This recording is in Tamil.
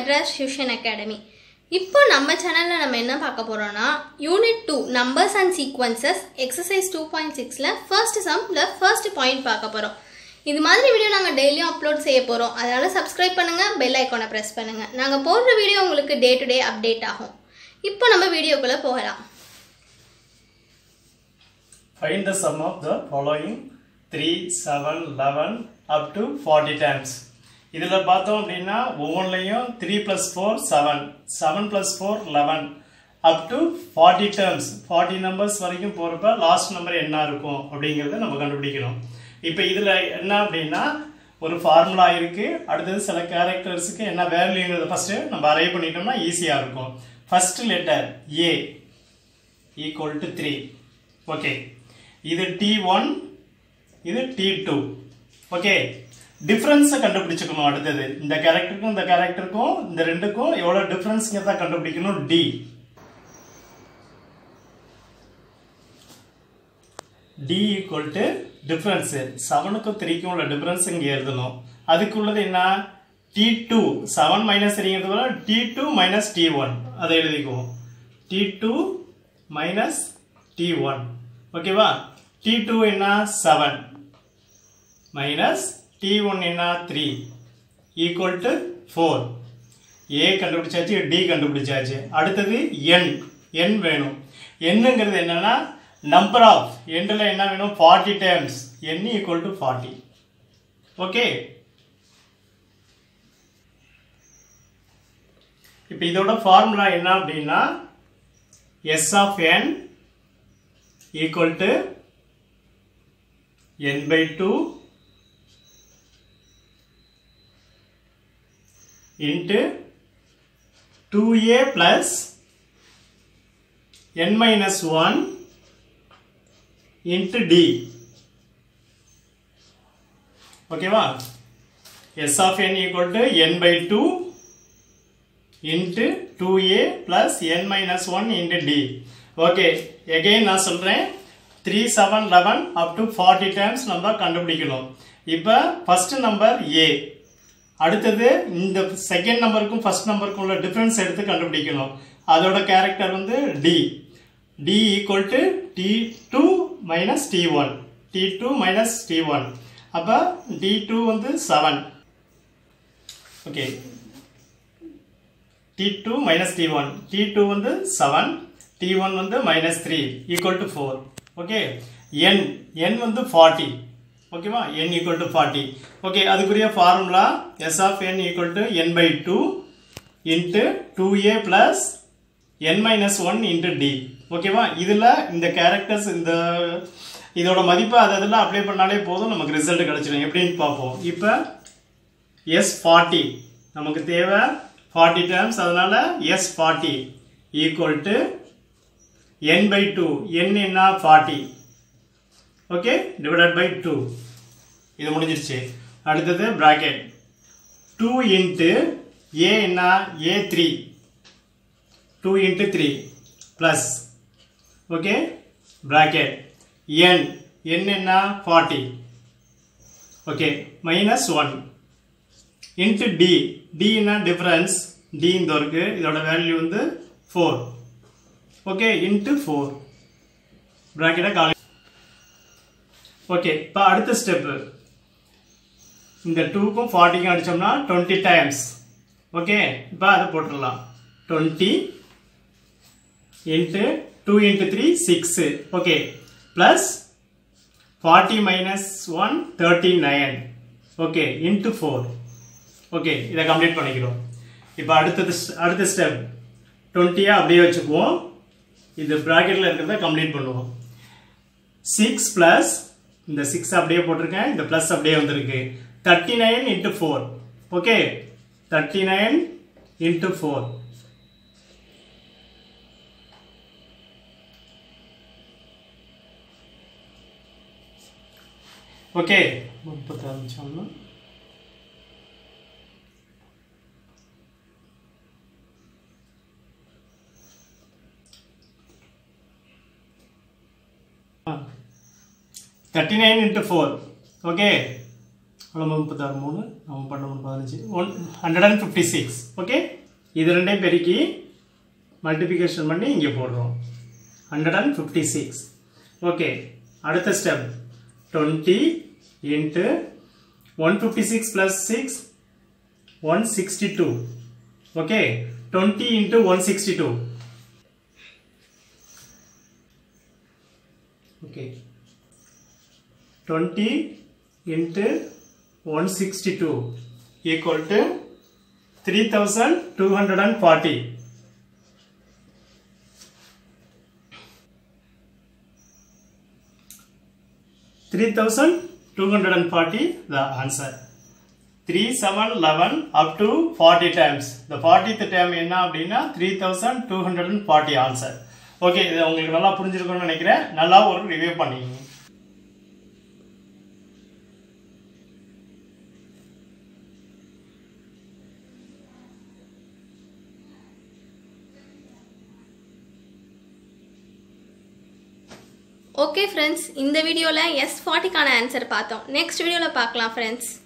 மெட்ராஸ் டியூஷன் அகாடமி இப்போ நம்ம சேனலில் நம்ம என்ன பார்க்க போகிறோம்னா unit two numbers and sequences exercise two point சிக்ஸில் ஃபர்ஸ்ட் சம்மில் ஃபர்ஸ்ட் பாயிண்ட் பார்க்க போகிறோம் இது மாதிரி வீடியோ நாங்கள் டெய்லியும் அப்லோட் செய்ய போகிறோம் அதனால் சப்ஸ்கிரைப் பண்ணுங்கள் பெல் ஐக்கானை ப்ரெஸ் பண்ணுங்கள் நாங்கள் போடுற வீடியோ உங்களுக்கு டே டு டே அப்டேட் ஆகும் இப்போ நம்ம வீடியோக்குள்ளே போகலாம் Find the sum of the following 3, 7, 11 up to 40 times. இதில் பார்த்தோம் அப்படின்னா ஒவ்வொன்றிலையும் three plus four seven seven plus four eleven up to forty terms forty numbers வரைக்கும் போகிறப்ப லாஸ்ட் நம்பர் என்ன இருக்கும் அப்படிங்கிறத நம்ம கண்டுபிடிக்கணும் இப்போ இதில் என்ன அப்படின்னா ஒரு ஃபார்முலா இருக்குது அடுத்தது சில கேரக்டர்ஸுக்கு என்ன வேல்யூங்கிறத ஃபஸ்ட்டு நம்ம அரைவ் பண்ணிட்டோம்னா ஈஸியாக இருக்கும் first letter a equal to three okay இது டி ஒன் இது டி டூ ஓகே டிஃப்ரென்ஸை கண்டுபிடிச்சுக்கணும் அடுத்தது இந்த கேரக்டருக்கும் இந்த கேரக்டருக்கும் இந்த ரெண்டுக்கும் எவ்வளோ டிஃப்ரென்ஸ்ங்கிறத கண்டுபிடிக்கணும் d d equal to difference செவனுக்கும் த்ரீக்கும் உள்ள டிஃப்ரென்ஸ் இங்கே எழுதணும் அதுக்குள்ளது என்ன டி டூ செவன் மைனஸ் த்ரீங்கிறது வர d two minus d one அதை எழுதிக்குவோம் d two minus d one ஓகேவா டி டூ என்ன செவன் மைனஸ் டி ஒன் என்ன three equal to four a கண்டுபிடிச்சாச்சு டி கண்டுபிடிச்சாச்சு அடுத்தது என் என் வேணும் என்னங்கிறது என்னன்னா நம்பர் ஆஃப் எண்டில் என்ன வேணும் forty times n equal to forty okay இப்போ இதோட ஃபார்முலா என்ன அப்படின்னா S of n equal to n by two into 2a plus n minus 1 into d ஓகேவா s of n equal to n by 2 into 2a plus n minus 1 into d okay again நான் சொல்றேன் 3 7 11 up to 40 times நம்ம கண்டுபிடிக்கணும் இப்போ ஃபர்ஸ்ட் நம்பர் a அடுத்தது இந்த செகண்ட் நம்பருக்கும் ஃபர்ஸ்ட் நம்பருக்கும் உள்ள டிஃப்ரென்ஸ் எடுத்து கண்டுபிடிக்கணும் அதோட கேரக்டர் வந்து d d equal to d two minus d one d two minus d one அப்போ டி டூ வந்து seven okay d two minus d one d two வந்து செவன் டி ஒன் வந்து minus three equal to four okay n n வந்து ஃபார்ட்டி ஓகேவா n equal to forty okay அதுக்குரிய formula S of n equal to n by two into two a plus n minus one into D ஓகேவா இதில் இந்த கேரக்டர்ஸ் இந்த இதோட மதிப்பு அதை அதில் அப்ளை பண்ணாலே போதும் நமக்கு ரிசல்ட் கிடச்சிடும் எப்படின்னு பார்ப்போம் இப்போ எஸ் ஃபார்ட்டி நமக்கு தேவை ஃபார்ட்டி டேர்ம்ஸ் அதனால் S forty equal to n by two n என்ன forty okay divided by two இது முடிஞ்சிருச்சு அடுத்தது ப்ராக்கெட் டூ இன்ட்டு ஏ என்ன a three two into three plus okay bracket n n என்ன forty okay minus one into d d என்ன டிஃப்ரென்ஸ் டி இந்த இருக்கு இதோட வேல்யூ வந்து ஃபோர் ஓகே இன்ட்டு ஃபோர் ப்ராக்கெட்டை காலி ஓகே இப்போ அடுத்த ஸ்டெப்பு இந்த டூக்கும் ஃபார்ட்டிக்கும் அடித்தோம்னா டுவெண்ட்டி டைம்ஸ் ஓகே இப்போ அதை போட்டுடலாம் twenty into two into three six okay plus forty minus one thirty nine okay into four okay இதை கம்ப்ளீட் பண்ணிக்கிறோம் இப்போ அடுத்தது அடுத்த ஸ்டெப் டுவெண்ட்டியாக அப்படியே வச்சுக்குவோம் இது ப்ராக்கெட்டில் இருக்கிறத கம்ப்ளீட் பண்ணுவோம் சிக்ஸ் ப்ளஸ் இந்த சிக்ஸ் அப்படியே போட்டிருக்கேன் இந்த ப்ளஸ் அப்படியே வந்திருக்கு thirty nine into four okay thirty nine into four okay முப்பத்தி ஆரம்பிச்சோம்னா thirty nine into four okay அவ்வளோ முப்பத்தாறு மூணு நம்ம பண்ண மூணு பதினஞ்சு one hundred and fifty six okay இது ரெண்டையும் பெருக்கி மல்டிபிகேஷன் பண்ணி இங்கே போடுறோம் hundred and fifty six okay அடுத்த step twenty into one fifty six plus six one sixty two okay twenty into one sixty two okay twenty into one sixty two equal to three thousand two hundred and forty three thousand two hundred and forty the answer three seven eleven up to forty times இந்த ஃபார்ட்டித் டைம் என்ன அப்படின்னா three thousand two hundred and forty answer okay இது உங்களுக்கு நல்லா புரிஞ்சிருக்கும்னு நினைக்கிறேன் நல்லா ஒரு ரிவ்யூ பண்ணிக்கங்க ஓகே ஃப்ரெண்ட்ஸ் இந்த வீடியோவில் எஸ் ஃபார்ட்டிக்கான ஆன்சர் பார்த்தோம் நெக்ஸ்ட் வீடியோவில் பார்க்கலாம் ஃப்ரெண்ட்ஸ்